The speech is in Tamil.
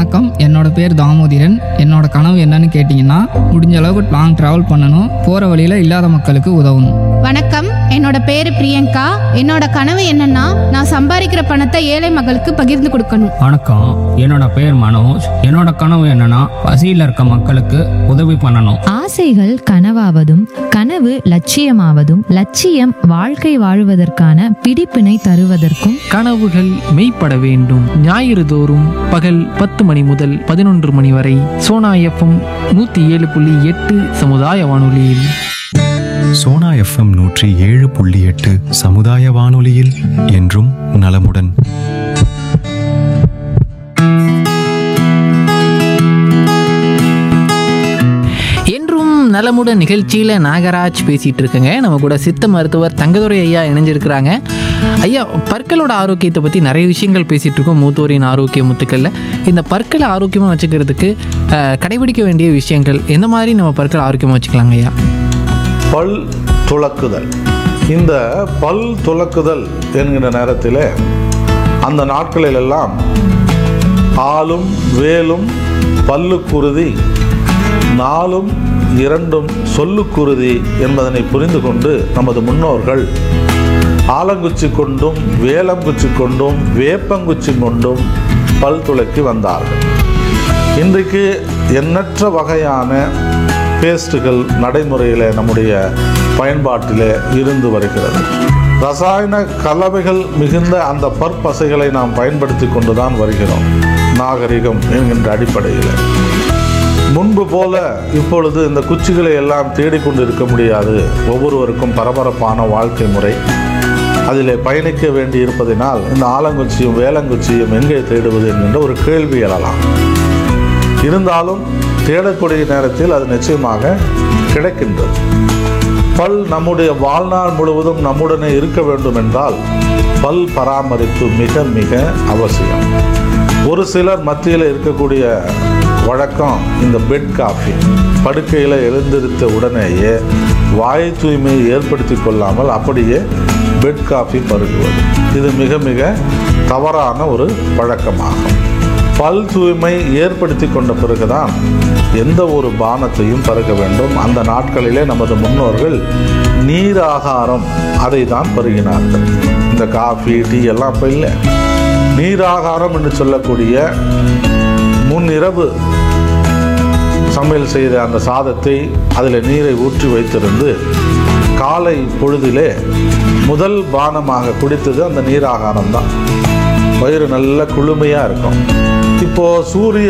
வணக்கம் என்னோட பேர் தாமோதிரன் என்னோட கனவு என்னன்னு கேட்டிங்கன்னா முடிஞ்ச அளவுக்கு லாங் ட்ராவல் பண்ணணும் போகிற வழியில் இல்லாத மக்களுக்கு உதவணும் வணக்கம் என்னோட பேரு பிரியங்கா என்னோட கனவு என்னன்னா நான் சம்பாதிக்கிற பணத்தை ஏழை மக்களுக்கு பகிர்ந்து கொடுக்கணும் வணக்கம் என்னோட பேர் மனோஜ் என்னோட கனவு என்னன்னா பசியில் இருக்க மக்களுக்கு உதவி பண்ணணும் ஆசைகள் கனவாவதும் கனவு லட்சியமாவதும் லட்சியம் வாழ்க்கை வாழுவதற்கான பிடிப்பினை தருவதற்கும் கனவுகள் மெய்ப்பட வேண்டும் ஞாயிறு தோறும் பகல் பத்து மணி முதல் பதினொன்று மணி வரை சோனா எஃப்எம் நூற்றி ஏழு புள்ளி எட்டு சமுதாய வானொலியில் சோனா எஃப்எம் நூற்றி ஏழு புள்ளி எட்டு சமுதாய வானொலியில் என்றும் நலமுடன் என்றும் நலமுடன் நிகழ்ச்சியில் நாகராஜ் பேசிகிட்டு இருக்குங்க நம்ம கூட சித்த மருத்துவர் தங்கதுரை ஐயா இணைஞ்சிருக்கிறாங்க ஐயா பற்களோட ஆரோக்கியத்தை பற்றி நிறைய விஷயங்கள் பேசிகிட்டு இருக்கோம் மூத்தோரின் ஆரோக்கிய முத்துக்களில் இந்த பற்களை ஆரோக்கியமாக வச்சுக்கிறதுக்கு அஹ், கடைபிடிக்க வேண்டிய விஷயங்கள் எந்த மாதிரி நம்ம பற்களை ஆரோக்கியமாக வச்சுக்கலாங்க ஐயா பல் துலக்குதல் இந்த பல் துலக்குதல் என்கிற நேரத்தில் அந்த நாட்களிலெல்லாம் ஆளும் வேலும் பல்லுக்குருதி நாளும் இரண்டும் சொல்லுக்குருதி என்பதனை புரிந்து கொண்டு நமது முன்னோர்கள் ஆலங்குச்சி கொண்டும் வேலங்குச்சி கொண்டும் வேப்பங்குச்சி கொண்டும் பல் துலக்கி வந்தார்கள் இன்றைக்கு எண்ணற்ற வகையான பேஸ்ட்டுகள் நடைமுறையில் நம்முடைய பயன்பாட்டில் இருந்து வருகிறது ரசாயன கலவைகள் மிகுந்த அந்த பற்பசைகளை நாம் பயன்படுத்தி கொண்டு தான் வருகிறோம் நாகரிகம் என்கின்ற அடிப்படையில் முன்பு போல இப்பொழுது இந்த குச்சிகளை எல்லாம் தேடிக்கொண்டு இருக்க முடியாது ஒவ்வொருவருக்கும் பரபரப்பான வாழ்க்கை முறை அதிலே பயணிக்க வேண்டி இருப்பதினால் இந்த ஆலங்குச்சியும் வேலங்குச்சியும் எங்கே தேடுவது என்கின்ற ஒரு கேள்வி எழலாம் இருந்தாலும் தேடக்கூடிய நேரத்தில் அது நிச்சயமாக கிடைக்கின்றது பல் நம்முடைய வாழ்நாள் முழுவதும் நம்முடனே இருக்க வேண்டும் என்றால் பல் பராமரிப்பு மிக மிக அவசியம் ஒரு சிலர் மத்தியில் இருக்கக்கூடிய வழக்கம் இந்த பெட் காஃபி படுக்கையில் எழுந்திருத்த உடனேயே வாய் தூய்மையை ஏற்படுத்தி கொள்ளாமல் அப்படியே பெட் காஃபி பருகுவது இது மிக மிக தவறான ஒரு பழக்கமாகும் பல் தூய்மை ஏற்படுத்தி கொண்ட பிறகுதான் எந்த ஒரு பானத்தையும் பருக வேண்டும் அந்த நாட்களிலே நமது முன்னோர்கள் நீர் ஆகாரம் அதை தான் பருகினார்கள் இந்த காஃபி டீ எல்லாம் இப்போ இல்லை நீராகாரம் என்று சொல்லக்கூடிய முன்னிரவு சமையல் செய்த அந்த சாதத்தை அதில் நீரை ஊற்றி வைத்திருந்து காலை பொழுதிலே முதல் பானமாக குடித்தது அந்த நீராகாரம் தான் வயிறு நல்ல குளுமையாக இருக்கும் இப்போ சூரிய